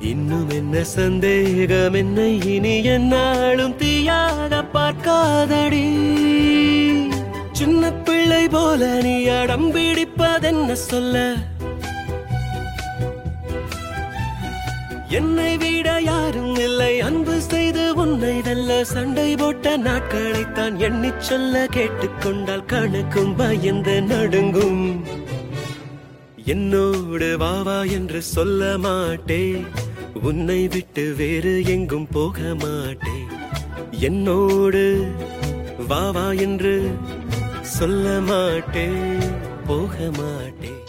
இன்னும் என்ன சந்தேகம் என்னை இனி என்னாலும் தீயாக பார்க்காதடி சின்ன பிள்ளை போல நீ அடம் பிடிப்பதென்ன சொல்ல என்னை விட யாரும் இல்லை அன்பு செய்து உன்னை வெல்ல சண்டை போட்ட நாட்களைத்தான் எண்ணிச் சொல்ல கேட்டுக்கொண்டால் கணக்கும் பயந்து நடுங்கும் என்னோடு வா வா என்று சொல்ல மாட்டேன் உன்னை விட்டு வேறு எங்கும் போக மாட்டேன் என்னோடு வா வா என்று சொல்ல மாட்டேன் போக மாட்டேன்